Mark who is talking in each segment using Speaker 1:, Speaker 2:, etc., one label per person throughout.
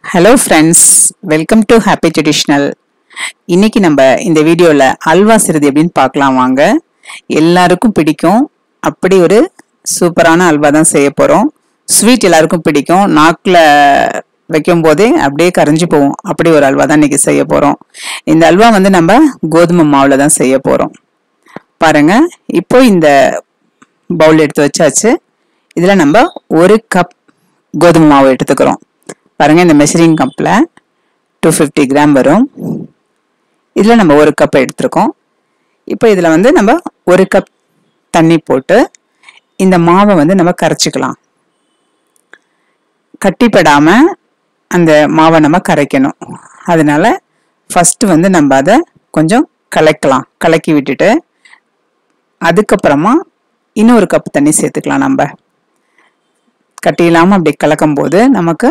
Speaker 1: hello friends welcome to happy traditional இன்னைக்கு நம்ம இந்த வீடியோவில் அல்வா செய்கிறது எப்படின்னு பார்க்கலாம் வாங்க எல்லாருக்கும் பிடிக்கும் அப்படி ஒரு சூப்பரான அல்வா தான் செய்ய போகிறோம் ஸ்வீட் எல்லாருக்கும் பிடிக்கும் நாக்கில் வைக்கும் போதே அப்படியே கரைஞ்சி போகும் அப்படி ஒரு அல்வா தான் இன்னைக்கு செய்ய போகிறோம் இந்த அல்வா வந்து நம்ம கோதுமை மாவில் தான் செய்ய போகிறோம் பாருங்க இப்போ இந்த பவுல் எடுத்து வச்சாச்சு இதில் நம்ம ஒரு கப் கோதுமை மாவு எடுத்துக்கிறோம் பாருங்க இந்த மெஷரிங் கப்பில் டூ ஃபிஃப்டி கிராம் வரும் இதில் நம்ம ஒரு கப் எடுத்திருக்கோம் இப்போ இதில் வந்து நம்ம ஒரு கப் தண்ணி போட்டு இந்த மாவை வந்து நம்ம கரைச்சிக்கலாம் கட்டிப்படாமல் அந்த மாவை நம்ம கரைக்கணும் அதனால ஃபஸ்ட்டு வந்து நம்ம அதை கொஞ்சம் கலக்கலாம் கலக்கி விட்டுட்டு அதுக்கப்புறமா இன்னொரு கப் தண்ணி சேர்த்துக்கலாம் நம்ம கட்டி இல்லாமல் அப்படி கலக்கும் போது நமக்கு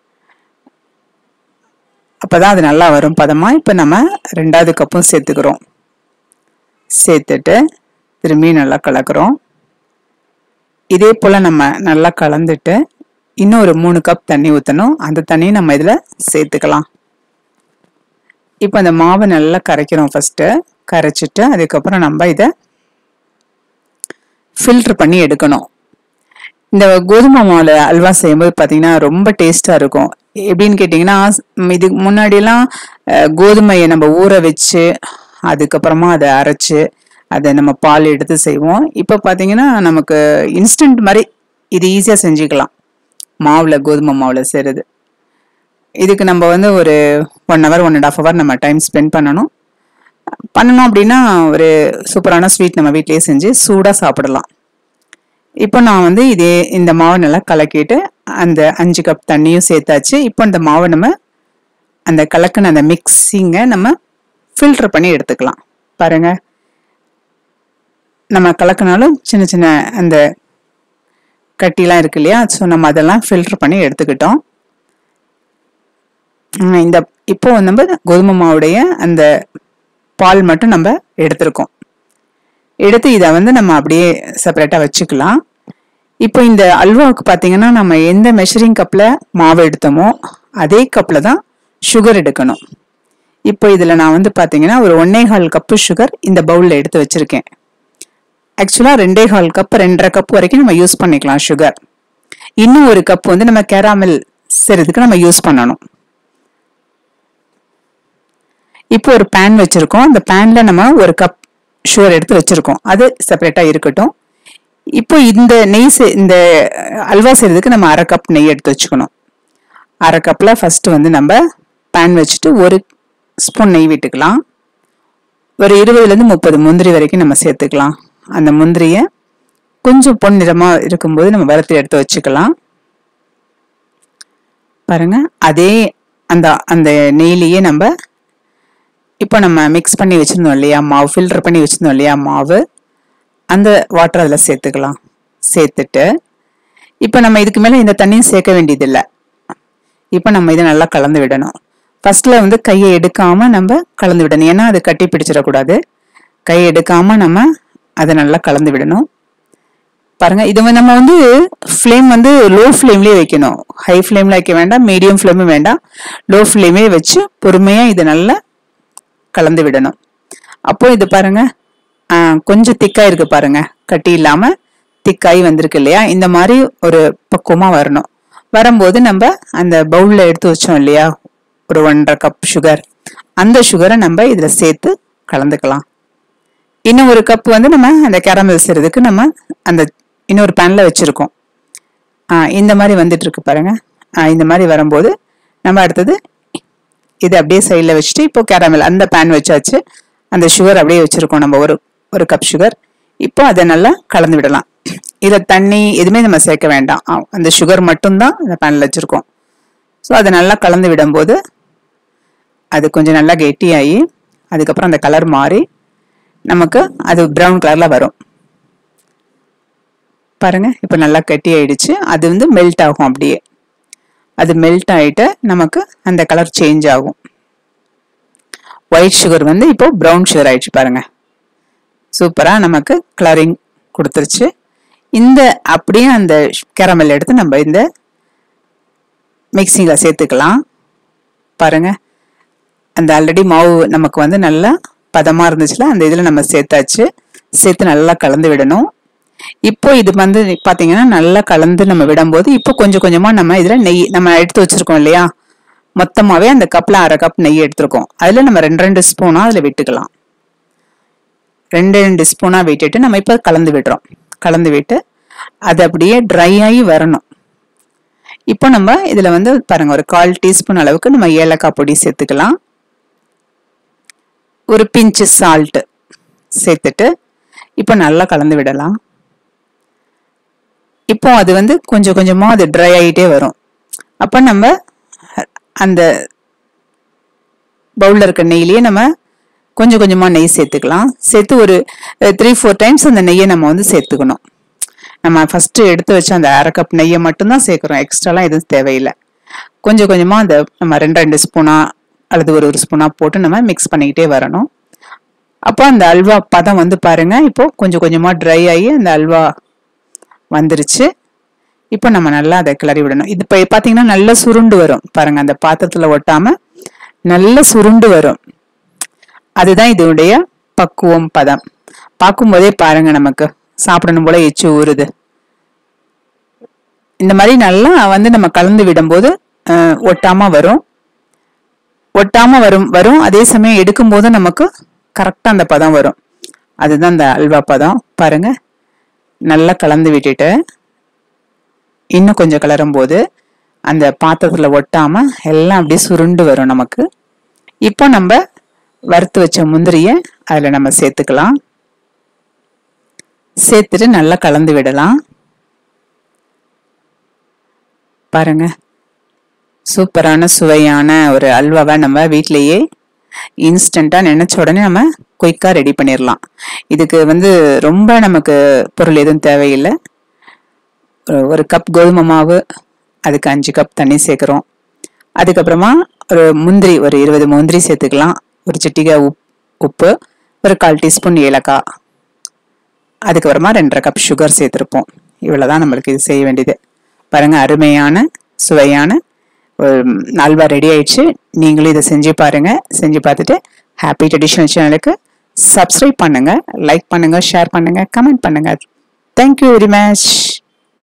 Speaker 1: அப்பதான் அது நல்லா வரும் பதமா இப்போ நம்ம ரெண்டாவது கப்பும் சேர்த்துக்கிறோம் சேர்த்துட்டு திரும்பி நல்லா கலக்கிறோம் இதே போல் நம்ம நல்லா கலந்துட்டு இன்னும் ஒரு மூணு கப் தண்ணி ஊற்றணும் அந்த தண்ணியை நம்ம இதில் சேர்த்துக்கலாம் இப்போ அந்த மாவை நல்லா கரைக்கிறோம் ஃபஸ்ட்டு கரைச்சிட்டு அதுக்கப்புறம் நம்ம இதை ஃபில்ட்ரு பண்ணி எடுக்கணும் இந்த கோதுமை மாவில் அல்வா செய்யும்போது பார்த்தீங்கன்னா ரொம்ப டேஸ்ட்டாக இருக்கும் எப்படின்னு கேட்டிங்கன்னா இதுக்கு முன்னாடியெல்லாம் கோதுமையை நம்ம ஊற வச்சு அதுக்கப்புறமா அதை அரைச்சு அதை நம்ம பால் எடுத்து செய்வோம் இப்போ பார்த்தீங்கன்னா நமக்கு இன்ஸ்டன்ட் மாதிரி இது ஈஸியாக செஞ்சுக்கலாம் மாவில் கோதுமை மாவில் செய்கிறது இதுக்கு நம்ம வந்து ஒரு one hour one and half hour நம்ம டைம் ஸ்பெண்ட் பண்ணணும் பண்ணணும் அப்படின்னா ஒரு சூப்பரான ஸ்வீட் நம்ம வீட்லேயே செஞ்சு சூடாக சாப்பிடலாம் இப்போ நான் வந்து இதே இந்த மாவை நல்லா கலக்கிட்டு அந்த அஞ்சு கப் தண்ணியும் சேர்த்தாச்சு இப்போ இந்த மாவை நம்ம அந்த கலக்கின அந்த மிக்ஸிங்கை நம்ம ஃபில்டர் பண்ணி எடுத்துக்கலாம் பாருங்க நம்ம கலக்கினாலும் சின்ன சின்ன அந்த கட்டிலாம் இருக்கு இல்லையா ஸோ நம்ம அதெல்லாம் ஃபில்டர் பண்ணி எடுத்துக்கிட்டோம் இந்த இப்போ நம்ம கோதுமை மாவுடைய அந்த பால் மட்டும் நம்ம எடுத்திருக்கோம் எடுத்து இதை வந்து நம்ம அப்படியே செப்பரேட்டாக வச்சுக்கலாம் இப்போ இந்த அல்வாவுக்கு பார்த்தீங்கன்னா நம்ம எந்த மெஷரிங் கப்பில் மாவு எடுத்தோமோ அதே கப்பில் தான் சுகர் எடுக்கணும் இப்போ இதில் நான் வந்து பார்த்தீங்கன்னா ஒரு ஒன்னே கால் கப்பு சுகர் இந்த பவுலில் எடுத்து வச்சுருக்கேன் ஆக்சுவலாக ரெண்டே கால் கப் ரெண்டரை கப் வரைக்கும் நம்ம யூஸ் பண்ணிக்கலாம் சுகர் இன்னும் ஒரு கப் வந்து நம்ம கேராமல் செய்கிறதுக்கு நம்ம யூஸ் பண்ணணும் இப்போ ஒரு பேன் வச்சுருக்கோம் அந்த பேனில் நம்ம ஒரு கப் ஷுகர் எடுத்து வச்சுருக்கோம் அது செப்பரேட்டாக இருக்கட்டும் இப்போ இந்த நெய் இந்த அல்வா செய்கிறதுக்கு நம்ம அரை கப் நெய் எடுத்து வச்சுக்கணும் அரை கப்பில் ஃபஸ்ட்டு வந்து நம்ம பேன் வச்சுட்டு ஒரு ஸ்பூன் நெய் விட்டுக்கலாம் ஒரு இருபதுலேருந்து முப்பது முந்திரி வரைக்கும் நம்ம சேர்த்துக்கலாம் அந்த முந்திரியை கொஞ்சம் பொன்னிறமாக இருக்கும்போது நம்ம வறுத்து எடுத்து வச்சுக்கலாம் பாருங்க அதே அந்த அந்த நெய்லேயே நம்ம இப்போ நம்ம மிக்ஸ் பண்ணி வச்சுருந்தோம் இல்லையா மாவு ஃபில்டர் பண்ணி வச்சுருந்தோம் இல்லையா மாவு அந்த வாட்டர் அதில் சேர்த்துக்கலாம் சேர்த்துட்டு இப்போ நம்ம இதுக்கு மேலே இந்த தண்ணியும் சேர்க்க வேண்டியதில்லை இப்போ நம்ம இதை நல்லா கலந்து விடணும் ஃபர்ஸ்ட்ல வந்து கையை எடுக்காம நம்ம கலந்து விடணும் ஏன்னா அது கட்டி பிடிச்சிடக்கூடாது கையை எடுக்காம நம்ம அதை நல்லா கலந்து விடணும் பாருங்க இது நம்ம வந்து ஃப்ளேம் வந்து லோ ஃப்ளேம்லேயே வைக்கணும் ஹை ஃப்ளேமில் வைக்க வேண்டாம் மீடியம் ஃப்ளேமும் வேண்டாம் லோ ஃப்ளேமே வச்சு பொறுமையாக இதை நல்லா கலந்து விடணும் அப்போ இது பாருங்க கொஞ்சம் திக்காய் இருக்கு பாருங்க கட்டி இல்லாம திக்காய் வந்திருக்கு இல்லையா இந்த மாதிரி ஒரு பக்குவமா வரணும் வரும்போது நம்ம அந்த பவுல்ல எடுத்து வச்சோம் இல்லையா ஒரு ஒன்றரை கப் சுகர் அந்த சுகரை நம்ம இதுல சேர்த்து கலந்துக்கலாம் இன்னும் ஒரு கப் வந்து நம்ம அந்த கேரமல் செய்யறதுக்கு நம்ம அந்த இன்னொரு பேன்ல வச்சிருக்கோம் இந்த மாதிரி வந்துட்டு இருக்கு பாருங்க இந்த மாதிரி வரும்போது நம்ம அடுத்தது இது அப்படியே சைடில் வச்சுட்டு இப்போ கேரமல் அந்த பேன் வச்சாச்சு அந்த சுகர் அப்படியே வச்சுருக்கோம் நம்ம ஒரு ஒரு கப் சுகர் இப்போ அதை நல்லா கலந்து விடலாம் இதில் தண்ணி எதுவுமே நம்ம சேர்க்க வேண்டாம் அந்த சுகர் மட்டும்தான் அந்த பேனில் வச்சுருக்கோம் ஸோ அதை நல்லா கலந்து விடும்போது அது கொஞ்சம் நல்லா கெட்டியாகி அதுக்கப்புறம் அந்த கலர் மாறி நமக்கு அது ப்ரௌன் கலரில் வரும் பாருங்க இப்போ நல்லா கெட்டி ஆயிடுச்சு அது வந்து மெல்ட் ஆகும் அப்படியே அது மெல்ட் ஆகிட்டு நமக்கு அந்த கலர் சேஞ்ச் ஆகும் ஒயிட் சுகர் வந்து இப்போ ப்ரௌன் சுகர் ஆயிடுச்சு பாருங்க சூப்பராக நமக்கு கலரிங் கொடுத்துருச்சு இந்த அப்படியே அந்த கேரமல் எடுத்து நம்ம இந்த மிக்சிங்கில் சேர்த்துக்கலாம் பாருங்க அந்த ஆல்ரெடி மாவு நமக்கு வந்து நல்லா பதமாக இருந்துச்சுல அந்த இதில் நம்ம சேர்த்தாச்சு சேர்த்து நல்லா கலந்து விடணும் இப்போ இது வந்து பார்த்தீங்கன்னா நல்லா கலந்து நம்ம விடும்போது இப்போ கொஞ்சம் கொஞ்சமாக நம்ம இதில் நெய் நம்ம எடுத்து வச்சிருக்கோம் இல்லையா மொத்தமாகவே அந்த கப்பில் அரை கப் நெய் எடுத்திருக்கோம் அதில் நம்ம ரெண்டு ரெண்டு ஸ்பூனாக அதில் விட்டுக்கலாம் ரெண்டு ரெண்டு ஸ்பூனாக விட்டுட்டு நம்ம இப்போ கலந்து விடுறோம் கலந்து விட்டு அது அப்படியே ட்ரை ஆகி வரணும் இப்போ நம்ம இதில் வந்து பாருங்க ஒரு கால் டீஸ்பூன் அளவுக்கு நம்ம ஏலக்காய் பொடி சேர்த்துக்கலாம் ஒரு பிஞ்சு சால்ட்டு சேர்த்துட்டு இப்போ நல்லா கலந்து விடலாம் இப்போ அது வந்து கொஞ்சம் கொஞ்சமாக அது ட்ரை ஆகிட்டே வரும் அப்போ நம்ம அந்த பவுலில் இருக்க நெய்லேயே நம்ம கொஞ்சம் கொஞ்சமாக நெய் சேர்த்துக்கலாம் சேர்த்து ஒரு த்ரீ ஃபோர் டைம்ஸ் அந்த நெய்யை நம்ம வந்து சேர்த்துக்கணும் நம்ம ஃபஸ்ட்டு எடுத்து வச்ச அந்த அரை கப் நெய்யை மட்டும்தான் சேர்க்குறோம் எக்ஸ்ட்ராலாம் எதுவும் தேவையில்லை கொஞ்சம் கொஞ்சமாக அந்த நம்ம ரெண்டு ரெண்டு ஸ்பூனாக அல்லது ஒரு ஒரு ஸ்பூனாக போட்டு நம்ம மிக்ஸ் பண்ணிக்கிட்டே வரணும் அப்போ அந்த அல்வா பதம் வந்து பாருங்க இப்போ கொஞ்சம் கொஞ்சமாக ட்ரை ஆகி அந்த அல்வா வந்துருச்சு இப்போ நம்ம நல்லா அதை கிளறி விடணும் இது இப்போ பார்த்தீங்கன்னா நல்லா சுருண்டு வரும் பாருங்க அந்த பாத்திரத்தில் ஒட்டாம நல்லா சுருண்டு வரும் அதுதான் இதனுடைய பக்குவம் பதம் பார்க்கும்போதே பாருங்க நமக்கு சாப்பிடணும் போல எச்சு ஊறுது இந்த மாதிரி நல்லா வந்து நம்ம கலந்து விடும்போது அஹ், ஒட்டாம வரும் ஒட்டாம வரும் வரும் அதே சமயம் எடுக்கும் போது நமக்கு கரெக்டா அந்த பதம் வரும் அதுதான் அந்த அல்வா பதம் பாருங்க நல்லா கலந்து விட்டுட்டு இன்னும் கொஞ்சம் கிளறும் போது அந்த பாத்திரத்துல ஒட்டாம எல்லாம் அப்படியே சுருண்டு வரும் நமக்கு இப்போ நம்ம வறுத்து வச்ச முந்திரிய அதுல நம்ம சேர்த்துக்கலாம் சேர்த்துட்டு நல்லா கலந்து விடலாம் பாருங்க சூப்பரான சுவையான ஒரு அல்வாவை நம்ம வீட்டிலேயே இன்ஸ்டண்ட்டாக நினச்ச உடனே நம்ம குயிக்காக ரெடி பண்ணிடலாம் இதுக்கு வந்து ரொம்ப நமக்கு பொருள் எதுவும் தேவையில்லை ஒரு- ஒரு கப் கோதுமை மாவு அதுக்கு அஞ்சு கப் தண்ணி சேர்க்குறோம் அதுக்கப்புறமா ஒரு முந்திரி ஒரு இருபது முந்திரி சேர்த்துக்கலாம் ஒரு சிட்டிகை உப் உப்பு ஒரு கால் டீஸ்பூன் ஏலக்காய் அதுக்கப்புறமா ரெண்டரை கப் சுகர் சேர்த்துருப்போம் இவ்வளோதான் நம்மளுக்கு இது செய்ய வேண்டியது பாருங்க அருமையான சுவையான ஒரு அல்வா ரெடி ஆயிடுச்சு நீங்களும் இதை செஞ்சு பாருங்க செஞ்சு பார்த்துட்டு ஹாப்பி ட்ரெடிஷனல் சேனலுக்கு சப்ஸ்கிரைப் பண்ணுங்க லைக் பண்ணுங்க ஷேர் பண்ணுங்க கமெண்ட் பண்ணுங்க தேங்க்யூ வெரி மச்